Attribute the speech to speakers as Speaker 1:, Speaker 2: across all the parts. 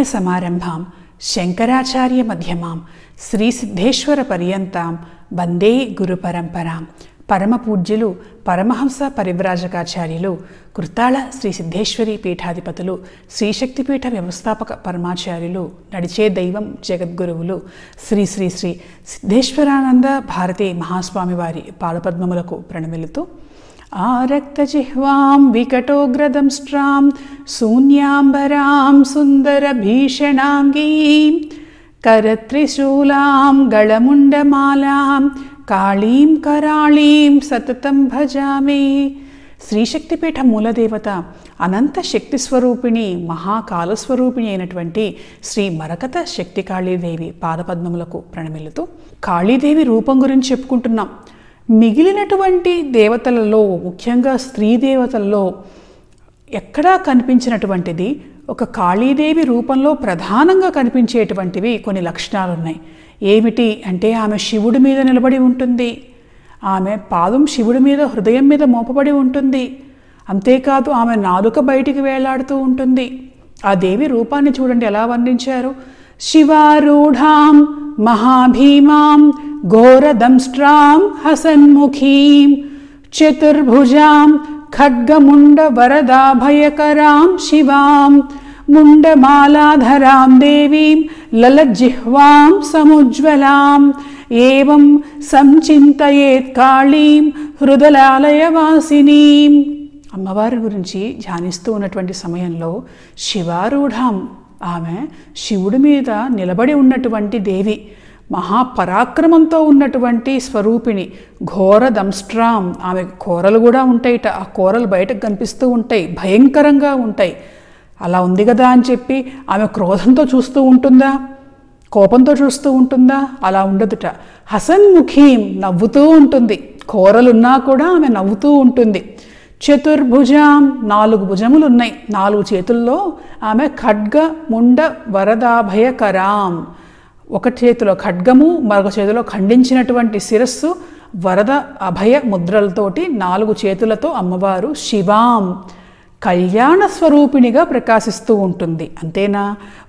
Speaker 1: నారాయణ సమారంభాం శంకరాచార్య మధ్యమాం శ్రీ సిద్ధేశ్వర పర్యంతాం వందే గురు పరంపరాం పరమ పూజ్యులు పరమహంస పరివ్రాజకాచార్యులు కృతాళ శ్రీ సిద్ధేశ్వరి పీఠాధిపతులు శ్రీశక్తిపీఠ వ్యవస్థాపక పరమాచార్యులు నడిచే దైవం జగద్గురువులు శ్రీ శ్రీ శ్రీ సిద్ధేశ్వరానంద భారతి మహాస్వామి వారి పాదపద్మములకు ప్రణమిలుతూ ఆరక్తజిహ్వాం వికటోగ్రదంష్ట్రాం శూన్యాంబరాం సుందరభీషణాంగీం కరత్రిశూలాం గళముండమాలాం కాళీం కరాళీం సతతం భజామే శ్రీశక్తిపీఠ మూలదేవత అనంత శక్తి స్వరూపిణి మహాకాలస్వరూపిణి అయినటువంటి శ్రీ మరకత శక్తి కాళీదేవి పాదపద్మములకు ప్రణమిల్లుతూ కాళీదేవి రూపం గురించి చెప్పుకుంటున్నాం మిగిలినటువంటి దేవతలలో ముఖ్యంగా స్త్రీ దేవతలలో ఎక్కడా కనిపించినటువంటిది ఒక కాళీదేవి రూపంలో ప్రధానంగా కనిపించేటువంటివి కొన్ని లక్షణాలు ఉన్నాయి ఏమిటి అంటే ఆమె శివుడి మీద నిలబడి ఉంటుంది ఆమె పాదం శివుడి మీద హృదయం మీద మోపబడి ఉంటుంది అంతేకాదు ఆమె నాలుక బయటికి వేలాడుతూ ఉంటుంది ఆ దేవి రూపాన్ని చూడండి ఎలా వర్ణించారు శివారూఢాం మహాభీమాం ఘోరదంష్ట్రాం హసన్ముఖీం చతుర్భుజాం ఖడ్గముండ వరదాభయకరాం శివాం ముండమాలాధరాం దేవీం లలజిహ్వాం సముజ్వలాం ఏవం సంచింతయేత్ కాళీం హృదలాలయవాసినీం అమ్మవారి గురించి ధ్యానిస్తూ ఉన్నటువంటి సమయంలో శివారూఢాం ఆమె శివుడి మీద నిలబడి ఉన్నటువంటి దేవి మహాపరాక్రమంతో ఉన్నటువంటి స్వరూపిణి ఘోర దంష్ట్రాం ఆమె కూరలు కూడా ఉంటాయిట ఆ కూరలు బయటకు కనిపిస్తూ ఉంటాయి భయంకరంగా ఉంటాయి అలా ఉంది కదా అని చెప్పి ఆమె క్రోధంతో చూస్తూ ఉంటుందా కోపంతో చూస్తూ ఉంటుందా అలా ఉండదుట హసన్ముఖీం నవ్వుతూ ఉంటుంది కూరలున్నా కూడా ఆమె నవ్వుతూ ఉంటుంది చతుర్భుజాం నాలుగు భుజములు ఉన్నాయి నాలుగు చేతుల్లో ఆమె ఖడ్గ ముండ వరదాభయకరాం ఒక చేతిలో ఖడ్గము మరొక చేతిలో ఖండించినటువంటి శిరస్సు వరద అభయ ముద్రలతోటి నాలుగు చేతులతో అమ్మవారు శివాం కళ్యాణ స్వరూపిణిగా ప్రకాశిస్తూ ఉంటుంది అంతేనా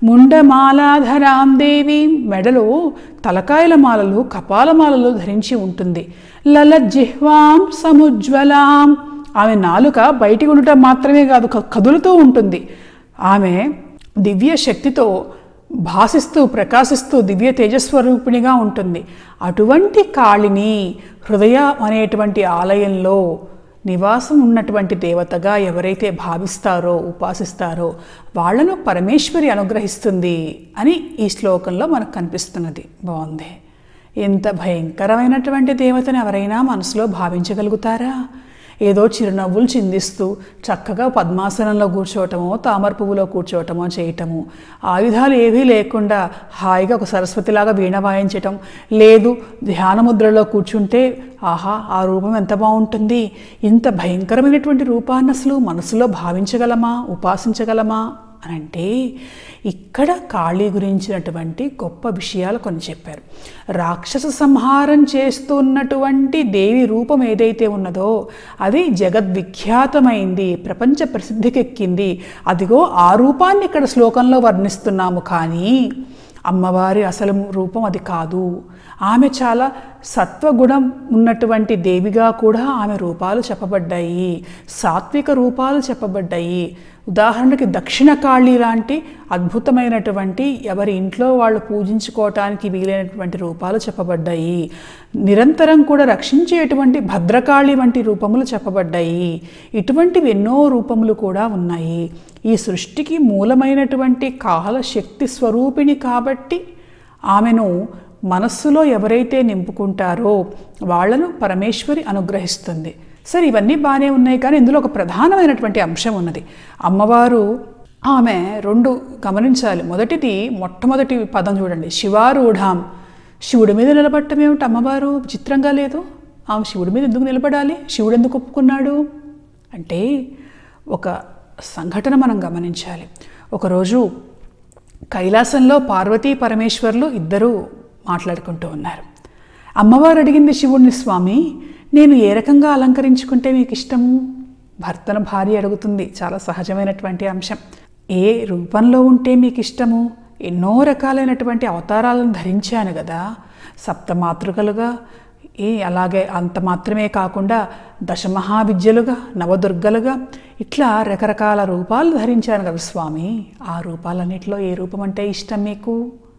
Speaker 1: ముండమాలాధరాం దేవి మెడలో తలకాయల మాలలు కపాల మాలలు ధరించి ఉంటుంది లలజిహ్వాం సముజ్వలాం ఆమె నాలుక బయటికి ఉండటం మాత్రమే కాదు కదులుతూ ఉంటుంది ఆమె దివ్య శక్తితో భాసిస్తూ ప్రకాశిస్తూ దివ్య తేజస్వరూపిణిగా ఉంటుంది అటువంటి కాళిని హృదయ అనేటువంటి ఆలయంలో నివాసం ఉన్నటువంటి దేవతగా ఎవరైతే భావిస్తారో ఉపాసిస్తారో వాళ్లను పరమేశ్వరి అనుగ్రహిస్తుంది అని ఈ శ్లోకంలో మనకు కనిపిస్తున్నది బాగుంది ఎంత భయంకరమైనటువంటి దేవతను ఎవరైనా మనసులో భావించగలుగుతారా ఏదో చిరునవ్వులు చిందిస్తూ చక్కగా పద్మాసనంలో కూర్చోవటమో తామర పువ్వులో కూర్చోవటమో చేయటము ఆయుధాలు ఏవీ లేకుండా హాయిగా ఒక సరస్వతిలాగా వీణ వాయించటం లేదు ధ్యానముద్రలో కూర్చుంటే ఆహా ఆ రూపం ఎంత బాగుంటుంది ఇంత భయంకరమైనటువంటి రూపాన్ని అసలు మనసులో భావించగలమా ఉపాసించగలమా అని అంటే ఇక్కడ కాళీ గురించినటువంటి గొప్ప విషయాలు కొన్ని చెప్పారు రాక్షస సంహారం చేస్తున్నటువంటి దేవి రూపం ఏదైతే ఉన్నదో అది జగద్విఖ్యాతమైంది ప్రపంచ ప్రసిద్ధికెక్కింది అదిగో ఆ రూపాన్ని ఇక్కడ శ్లోకంలో వర్ణిస్తున్నాము కానీ అమ్మవారి అసలు రూపం అది కాదు ఆమె చాలా సత్వగుణం ఉన్నటువంటి దేవిగా కూడా ఆమె రూపాలు చెప్పబడ్డాయి సాత్విక రూపాలు చెప్పబడ్డాయి ఉదాహరణకి దక్షిణ కాళీ లాంటి అద్భుతమైనటువంటి ఎవరి ఇంట్లో వాళ్ళు పూజించుకోవటానికి వీలైనటువంటి రూపాలు చెప్పబడ్డాయి నిరంతరం కూడా రక్షించేటువంటి భద్రకాళి వంటి రూపములు చెప్పబడ్డాయి ఇటువంటివి ఎన్నో రూపములు కూడా ఉన్నాయి ఈ సృష్టికి మూలమైనటువంటి కాల శక్తి స్వరూపిణి కాబట్టి ఆమెను మనస్సులో ఎవరైతే నింపుకుంటారో వాళ్లను పరమేశ్వరి అనుగ్రహిస్తుంది సరే ఇవన్నీ బాగానే ఉన్నాయి కానీ ఇందులో ఒక ప్రధానమైనటువంటి అంశం ఉన్నది అమ్మవారు ఆమె రెండు గమనించాలి మొదటిది మొట్టమొదటి పదం చూడండి శివారూఢాం శివుడి మీద నిలబడటం ఏమిటి అమ్మవారు చిత్రంగా లేదు ఆమె శివుడి మీద ఎందుకు నిలబడాలి శివుడు ఎందుకు ఒప్పుకున్నాడు అంటే ఒక సంఘటన మనం గమనించాలి ఒకరోజు కైలాసంలో పార్వతీ పరమేశ్వర్లు ఇద్దరూ మాట్లాడుకుంటూ ఉన్నారు అమ్మవారు అడిగింది శివుడిని స్వామి నేను ఏ రకంగా అలంకరించుకుంటే మీకు ఇష్టము భర్తను భార్య అడుగుతుంది చాలా సహజమైనటువంటి అంశం ఏ రూపంలో ఉంటే మీకు ఇష్టము ఎన్నో రకాలైనటువంటి అవతారాలను ధరించాను కదా సప్తమాతృకలుగా ఏ అలాగే అంత మాత్రమే కాకుండా దశమహావిద్యలుగా నవదుర్గలుగా ఇట్లా రకరకాల రూపాలు ధరించాను కదా స్వామి ఆ రూపాలన్నిటిలో ఏ రూపం అంటే ఇష్టం మీకు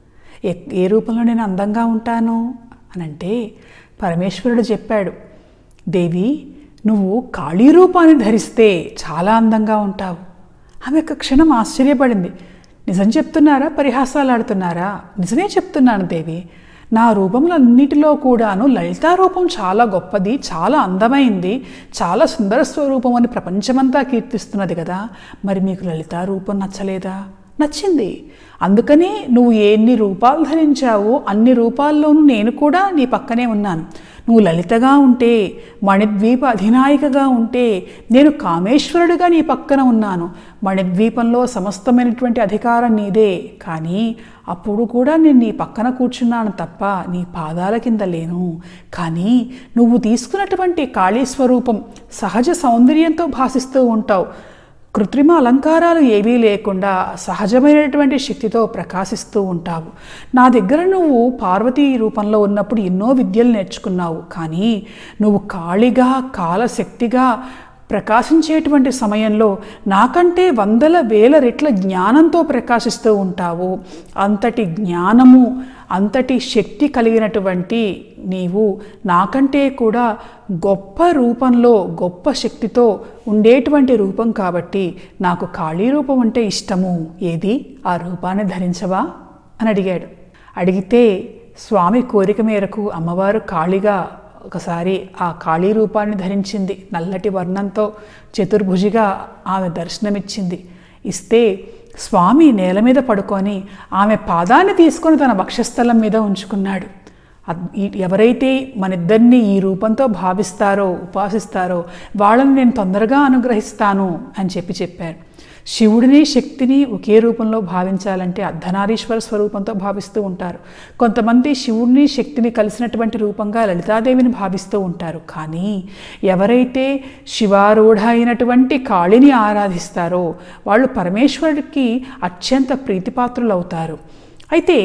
Speaker 1: ఏ ఏ రూపంలో నేను అందంగా ఉంటాను అని అంటే పరమేశ్వరుడు చెప్పాడు దేవి నువ్వు కాళీ రూపాన్ని ధరిస్తే చాలా అందంగా ఉంటావు ఆమె ఒక క్షణం ఆశ్చర్యపడింది నిజం చెప్తున్నారా పరిహాసాలు ఆడుతున్నారా నిజమే చెప్తున్నాను దేవి నా రూపములన్నిటిలో కూడాను లలితా రూపం చాలా గొప్పది చాలా అందమైంది చాలా సుందర స్వరూపం అని ప్రపంచమంతా కీర్తిస్తున్నది కదా మరి మీకు లలితా రూపం నచ్చలేదా నచ్చింది అందుకని నువ్వు ఎన్ని రూపాలు ధరించావో అన్ని రూపాల్లోనూ నేను కూడా నీ పక్కనే ఉన్నాను నువ్వు లలితగా ఉంటే మణిద్వీప అధినాయికగా ఉంటే నేను కామేశ్వరుడిగా నీ పక్కన ఉన్నాను మణిద్వీపంలో సమస్తమైనటువంటి అధికారం నీదే కానీ అప్పుడు కూడా నేను నీ పక్కన కూర్చున్నాను తప్ప నీ పాదాల కింద లేను కానీ నువ్వు తీసుకున్నటువంటి కాళీ స్వరూపం సహజ సౌందర్యంతో భాసిస్తూ ఉంటావు కృత్రిమ అలంకారాలు ఏవీ లేకుండా సహజమైనటువంటి శక్తితో ప్రకాశిస్తూ ఉంటావు నా దగ్గర నువ్వు పార్వతీ రూపంలో ఉన్నప్పుడు ఎన్నో విద్యలు నేర్చుకున్నావు కానీ నువ్వు కాళిగా కాలశక్తిగా ప్రకాశించేటువంటి సమయంలో నాకంటే వందల వేల రెట్ల జ్ఞానంతో ప్రకాశిస్తూ ఉంటావు అంతటి జ్ఞానము అంతటి శక్తి కలిగినటువంటి నీవు నాకంటే కూడా గొప్ప రూపంలో గొప్ప శక్తితో ఉండేటువంటి రూపం కాబట్టి నాకు ఖాళీ రూపం అంటే ఇష్టము ఏది ఆ రూపాన్ని ధరించవా అని అడిగాడు అడిగితే స్వామి కోరిక మేరకు అమ్మవారు ఖాళీగా ఒకసారి ఆ కాళీ రూపాన్ని ధరించింది నల్లటి వర్ణంతో చతుర్భుజిగా ఆమె దర్శనమిచ్చింది ఇస్తే స్వామి నేల మీద పడుకొని ఆమె పాదాన్ని తీసుకొని తన వక్షస్థలం మీద ఉంచుకున్నాడు అద్- ఈ- ఎవరైతే మనిద్దరిని ఈ రూపంతో భావిస్తారో ఉపాసిస్తారో వాళ్ళని నేను తొందరగా అనుగ్రహిస్తాను అని చెప్పి చెప్పారు శివుడిని శక్తిని ఒకే రూపంలో భావించాలంటే అర్ధనారీశ్వర స్వరూపంతో భావిస్తూ ఉంటారు కొంతమంది శివుడిని శక్తిని కలిసినటువంటి రూపంగా లలితాదేవిని భావిస్తూ ఉంటారు కానీ ఎవరైతే శివారూఢ అయినటువంటి కాళిని ఆరాధిస్తారో వాళ్ళు పరమేశ్వరుడికి అత్యంత ప్రీతిపాత్రులు అవుతారు అయితే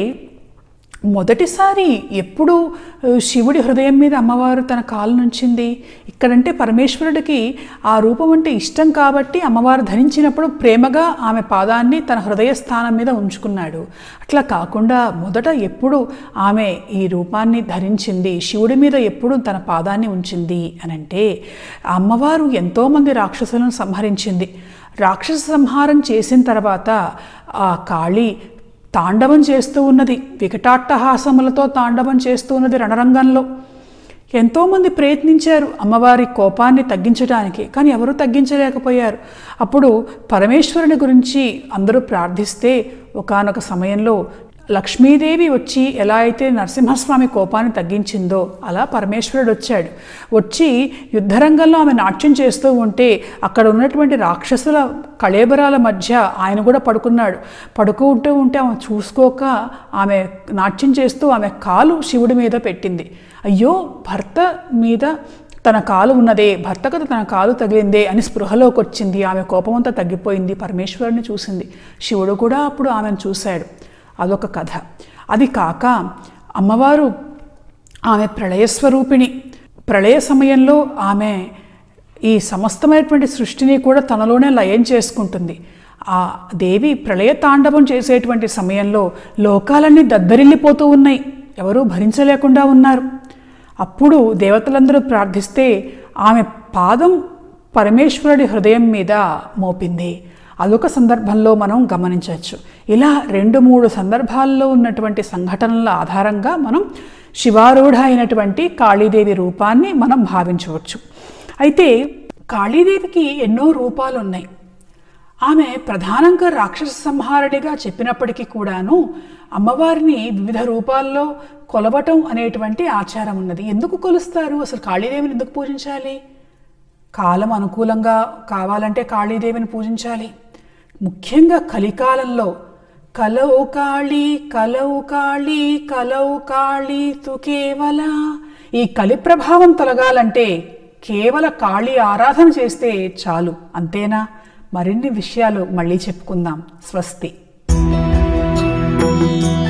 Speaker 1: మొదటిసారి ఎప్పుడు ఆ, శివుడి హృదయం మీద అమ్మవారు తన కాలు నుంచింది ఇక్కడంటే పరమేశ్వరుడికి ఆ రూపం అంటే ఇష్టం కాబట్టి అమ్మవారు ధరించినప్పుడు ప్రేమగా ఆమె పాదాన్ని తన హృదయ స్థానం మీద ఉంచుకున్నాడు అట్లా కాకుండా మొదట ఎప్పుడు ఆమె ఈ రూపాన్ని ధరించింది శివుడి మీద ఎప్పుడు తన పాదాన్ని ఉంచింది అని అంటే ఆ అమ్మవారు ఎంతోమంది రాక్షసులను సంహరించింది రాక్షస సంహారం చేసిన తర్వాత ఆ కాళీ తాండవం చేస్తూ ఉన్నది వికటాట్టహాసములతో తాండవం చేస్తూ ఉన్నది రణరంగంలో ఎంతోమంది ప్రయత్నించారు అమ్మవారి కోపాన్ని తగ్గించడానికి కానీ ఎవరూ తగ్గించలేకపోయారు అప్పుడు పరమేశ్వరుని గురించి అందరూ ప్రార్థిస్తే ఒకానొక సమయంలో లక్ష్మీదేవి వచ్చి ఎలా అయితే నరసింహస్వామి కోపాన్ని తగ్గించిందో అలా పరమేశ్వరుడు వచ్చాడు వచ్చి యుద్ధరంగంలో ఆమె నాట్యం చేస్తూ ఉంటే అక్కడ ఉన్నటువంటి రాక్షసుల కళేబరాల మధ్య ఆయన కూడా పడుకున్నాడు పడుకుంటూ ఉంటే ఆమె చూసుకోక ఆమె నాట్యం చేస్తూ ఆమె కాలు శివుడి మీద పెట్టింది అయ్యో భర్త మీద తన కాలు ఉన్నదే భర్తకు తన కాలు తగిలిందే అని స్పృహలోకి వచ్చింది ఆమె కోపమంతా తగ్గిపోయింది పరమేశ్వరుని చూసింది శివుడు కూడా అప్పుడు ఆమెను చూశాడు అదొక కథ అది కాక అమ్మవారు ఆమె ప్రళయస్వరూపిణి ప్రళయ సమయంలో ఆమె ఈ సమస్తమైనటువంటి సృష్టిని కూడా తనలోనే లయం చేసుకుంటుంది ఆ దేవి ప్రళయ తాండవం చేసేటువంటి సమయంలో లోకాలన్నీ దద్దరిల్లిపోతూ ఉన్నాయి ఎవరూ భరించలేకుండా ఉన్నారు అప్పుడు దేవతలందరూ ప్రార్థిస్తే ఆమె పాదం పరమేశ్వరుడి హృదయం మీద మోపింది అదొక సందర్భంలో మనం గమనించవచ్చు ఇలా రెండు మూడు సందర్భాల్లో ఉన్నటువంటి సంఘటనల ఆధారంగా మనం శివారూఢ అయినటువంటి కాళీదేవి రూపాన్ని మనం భావించవచ్చు అయితే కాళీదేవికి ఎన్నో రూపాలు ఉన్నాయి ఆమె ప్రధానంగా రాక్షస సంహారుడిగా చెప్పినప్పటికీ కూడాను అమ్మవారిని వివిధ రూపాల్లో కొలవటం అనేటువంటి ఆచారం ఉన్నది ఎందుకు కొలుస్తారు అసలు కాళీదేవిని ఎందుకు పూజించాలి కాలం అనుకూలంగా కావాలంటే కాళీదేవిని పూజించాలి ముఖ్యంగా కలికాలంలో కలౌ కాళీ కలౌ కాళీ కలౌ కాళీ తు కేవల ఈ కలి ప్రభావం తొలగాలంటే కేవల కాళీ ఆరాధన చేస్తే చాలు అంతేనా మరిన్ని విషయాలు మళ్ళీ చెప్పుకుందాం స్వస్తి